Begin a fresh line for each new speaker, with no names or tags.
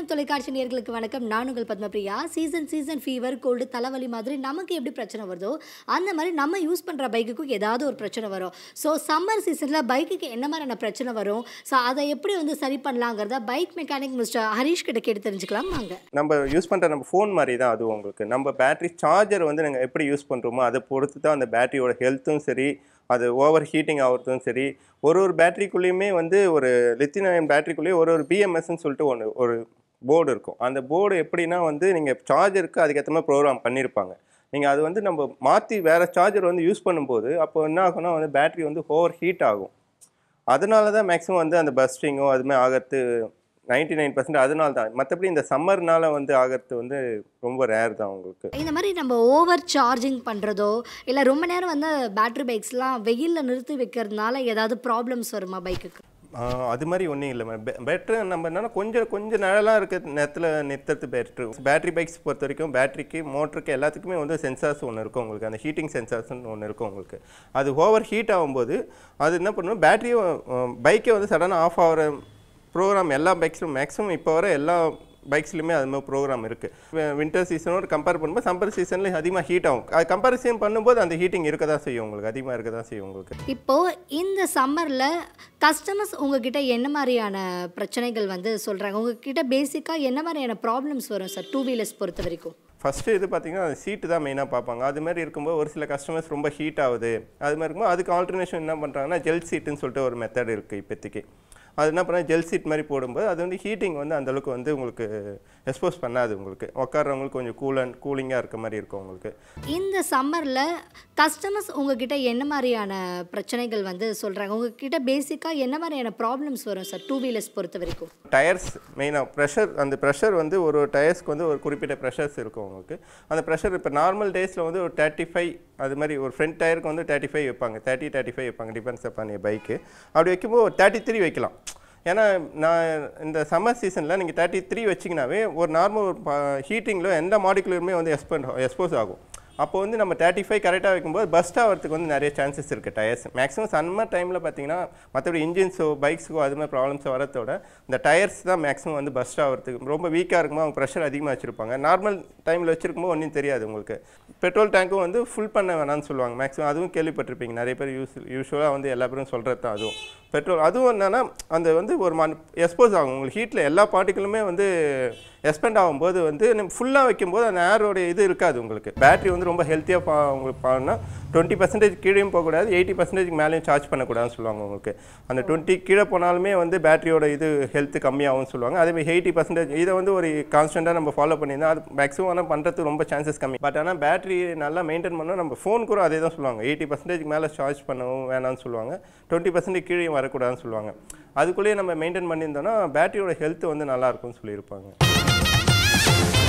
வண்ணம் தொலைக்காட்சி நேர்களுக்கு வணக்கம் நான் உங்கள் Padmapriya season season fever cold தலைவலி மாதிரி நமக்கு எப்படி பிரச்சனை வருதோ அந்த மாதிரி நம்ம யூஸ் பண்ணுற பைக்குக்கும் ஏதாவது ஒரு பிரச்சனை வரும் ஸோ சம்மர் சீசனில் பைக்குக்கு என்ன மாதிரியான பிரச்சனை வரும் ஸோ அதை எப்படி வந்து சரி பண்ணலாங்கிறத பைக் மெக்கானிக் மிஸ்டர் ஹரீஷ் கிட்ட கேட்டு தெரிஞ்சுக்கலாம் வாங்க
நம்ம யூஸ் பண்ணுற நம்ம ஃபோன் மாதிரி தான் அது உங்களுக்கு நம்ம பேட்டரி சார்ஜர் வந்து நாங்கள் எப்படி யூஸ் பண்ணுறோமோ அதை பொறுத்து தான் அந்த பேட்டரியோட ஹெல்த்தும் சரி அது ஓவர் ஹீட்டிங் ஆகிறதும் சரி ஒரு ஒரு பேட்டரிக்குள்ளேயுமே வந்து ஒரு லித்தியம் பேட்டரிக்குள்ளேயே ஒரு ஒரு பிஎம்எஸ்ன்னு சொல்லிட்டு ஒன்று ஒரு போர்டு இருக்கும் அந்த போர்டு எப்படின்னா வந்து நீங்கள் சார்ஜருக்கு அதுக்கேற்ற மாதிரி ப்ரோக்ராம் பண்ணியிருப்பாங்க நீங்கள் அது வந்து நம்ம மாற்றி வேறு சார்ஜர் வந்து யூஸ் பண்ணும்போது அப்போ என்ன ஆகும்னா வந்து பேட்டரி வந்து ஓவர் ஹீட் ஆகும் அதனால தான் மேக்ஸிமம் வந்து அந்த பஸ்டிங்கோ அதுமாதிரி ஆகிறது நைன்டி நைன் பர்சன்ட் அதனால தான் மற்றபடி இந்த சம்மர்னால வந்து ஆகிறது வந்து ரொம்ப ரேர் தான் உங்களுக்கு
இந்த மாதிரி நம்ம ஓவர் சார்ஜிங் பண்ணுறதோ இல்லை ரொம்ப நேரம் வந்து பேட்டரி பைக்ஸ்லாம் வெயிலில் நிறுத்தி வைக்கிறதுனால ஏதாவது ப்ராப்ளம்ஸ் வருமா பைக்குக்கு
ஆஹ் அது மாதிரி ஒன்றும் இல்லை பெட்ரு நம்ம என்னன்னா கொஞ்சம் கொஞ்சம் நிழலாக இருக்க நேரத்தில் நிறுத்துறது பெட்ரு பேட்டரி பைக்ஸ் பொறுத்த வரைக்கும் பேட்டரிக்கு மோட்டருக்கு எல்லாத்துக்குமே வந்து சென்சார்ஸ் ஒன்று இருக்கும் உங்களுக்கு அந்த ஹீட்டிங் சென்சார்ஸ்னு ஒன்று இருக்கும் உங்களுக்கு அது ஓவர் ஹீட் ஆகும்போது அது என்ன பண்ணும் பேட்டரியும் பைக்கே வந்து சடனாக ஆஃப் ஆகிற ப்ரோக்ராம் எல்லா பைக்ஸ்லும் மேக்ஸிமம் இப்போ வர எல்லா பைக்ஸ்லையுமே அது மாதிரி ப்ரோக்ராம் இருக்குது வின்டர் சீசனோட கம்பேர் பண்ணும்போது சம்மர் சீசனில் அதிகமாக ஹீட் ஆகும் அது கம்பேரிசன் பண்ணும்போது அந்த ஹீட்டிங் இருக்க தான் செய்யும் உங்களுக்கு அதிகமாக இருக்க தான் செய்யும் உங்களுக்கு
இப்போ இந்த சம்மரில் கஸ்டமர்ஸ் உங்ககிட்ட என்ன மாதிரியான பிரச்சனைகள் வந்து சொல்கிறாங்க உங்ககிட்ட பேசிக்காக என்ன மாதிரியான ப்ராப்ளம்ஸ் வரும் சார் டூ வீலர்ஸ் பொறுத்த வரைக்கும்
ஃபஸ்ட்டு இது பார்த்தீங்கன்னா சீட்டு தான் மெயினாக பார்ப்பாங்க அது மாதிரி இருக்கும்போது ஒரு சில கஸ்டமர்ஸ் ரொம்ப ஹீட் ஆகுது அது மாதிரி இருக்கும்போது அதுக்கு ஆல்டர்னேஷன் என்ன பண்ணுறாங்கன்னா ஜெல் சீட்டுன்னு சொல்லிட்டு ஒரு மெத்தட் இருக்குது இப்போதைக்கு அது என்ன பண்ணால் ஜெல் சீட் மாதிரி போடும்போது அது வந்து ஹீட்டிங் வந்து அந்தளவுக்கு வந்து உங்களுக்கு எக்ஸ்போஸ் பண்ணாது உங்களுக்கு உட்கார்றவங்களுக்கு கொஞ்சம் கூலன் கூலிங்காக இருக்க மாதிரி இருக்கும் உங்களுக்கு
இந்த சம்மரில் கஸ்டமர்ஸ் உங்ககிட்ட என்ன மாதிரியான பிரச்சனைகள் வந்து சொல்கிறாங்க உங்ககிட்ட பேசிக்காக என்ன மாதிரியான ப்ராப்ளம்ஸ் வரும் சார் டூ வீலர்ஸ் பொறுத்த வரைக்கும்
டயர்ஸ் மெயினாக ப்ரெஷர் அந்த ப்ரெஷர் வந்து ஒரு டயர்ஸ்க்கு வந்து ஒரு குறிப்பிட்ட ப்ரெஷர்ஸ் இருக்கும் உங்களுக்கு அந்த ப்ரெஷர் இப்போ நார்மல் டேஸில் வந்து ஒரு தேர்ட்டி ஃபைவ் அது மாதிரி ஒரு ஃப்ரண்ட் டயருக்கு வந்து தேர்ட்டி ஃபைவ் வைப்பாங்க தேர்ட்டி தேர்ட்டி ஃபைவ் வைப்பாங்க டிபெண்ட்ஸ் அப்பான் பைக்கு அப்படி வைக்கும்போது ஒரு தேர்ட்டி த்ரீ வைக்கலாம் ஏன்னா நான் இந்த சம்மர் சீசனில் நீங்கள் தேர்ட்டி த்ரீ வச்சிங்கனாவே ஒரு நார்மல் ஒரு ஹீட்டிங்கில் எந்த மாடிக்குலருமே வந்து எக்ஸ்பெண்ட் எக்ஸ்போஸ் ஆகும் அப்போ வந்து நம்ம தேர்ட்டி ஃபைவ் கரெக்டாக வைக்கும்போது பஸ்ட் ஆகிறதுக்கு வந்து நிறைய சான்சஸ் இருக்குது டயர்ஸ் மேக்ஸிமம் சம்மர் டைமில் பார்த்தீங்கன்னா மற்றபடி இன்ஜின்ஸோ பைக்ஸோ அது மாதிரி ப்ராப்ளம்ஸ் வரதோட இந்த டயர்ஸ் தான் மேக்ஸிமம் வந்து பஸ்ட் ஆகிறதுக்கு ரொம்ப வீக்காக இருக்கும்போது அவங்க ப்ரெஷர் அதிகமாக வச்சுருப்பாங்க நார்மல் டைமில் வச்சிருக்கும்போது ஒன்றும் தெரியாது உங்களுக்கு பெட்ரோல் டேங்க்கும் வந்து ஃபுல் பண்ண வேணாம்னு சொல்லுவாங்க மேக்ஸிமம் அதுவும் கேள்விப்பட்டிருப்பீங்க நிறைய பேர் யூஸ் யூஸ்வலாக வந்து எல்லா பேரும் சொல்கிறது தான் அதுவும் பெட்ரோல் அதுவும் என்னென்னா அந்த வந்து ஒரு மண் எக்ஸ்போஸ் ஆகும் உங்களுக்கு ஹீட்டில் எல்லா பார்ட்டிகளுமே வந்து எக்ஸ்பெண்ட் ஆகும்போது வந்து ஃபுல்லாக வைக்கும்போது அந்த ஏரோட இது இருக்காது உங்களுக்கு பேட்டரி வந்து ரொம்ப ஹெல்த்தியாக பா உங்களுக்கு பாருன்னா டுவெண்ட்டி பர்சன்டேஜ் கீழேயும் போகக்கூடாது எயிட்டி பர்சன்டேஜ் மேலேயும் சார்ஜ் பண்ணக்கூடாதுன்னு சொல்லுவாங்க உங்களுக்கு அந்த டுவெண்ட்டி கீழே போனாலுமே வந்து பேட்டரியோட இது ஹெல்த் கம்மியாகும்னு சொல்லுவாங்க அதேமாதிரி எயிட்டி பர்சன்டேஜ் இதை வந்து ஒரு கான்ஸ்டண்ட்டாக நம்ம ஃபாலோ பண்ணியிருந்தா அது மேக்ஸிமம் ஆனால் பண்ணுறதுக்கு ரொம்ப சான்சஸ் கம்மி பட் ஆனால் பேட்டரி நல்லா மெயின்டைன் பண்ணால் நம்ம ஃபோன் கூட அதே தான் சொல்லுவாங்க எயிட்டி பர்சன்டேஜ் மேலே சார்ஜ் பண்ணவும் வேணாம்னு சொல்லுவாங்க டுவெண்ட்டி பர்சன்டேஜ் கீழே வரக்கூடாதுன்னு சொல்லுவாங்க அதுக்குள்ளேயே நம்ம மெயின்டைன் பண்ணியிருந்தோம்னா பேட்டரியோட ஹெல்த் வந்து நல்லா இருக்கும்னு சொல்லியிருப்பாங்க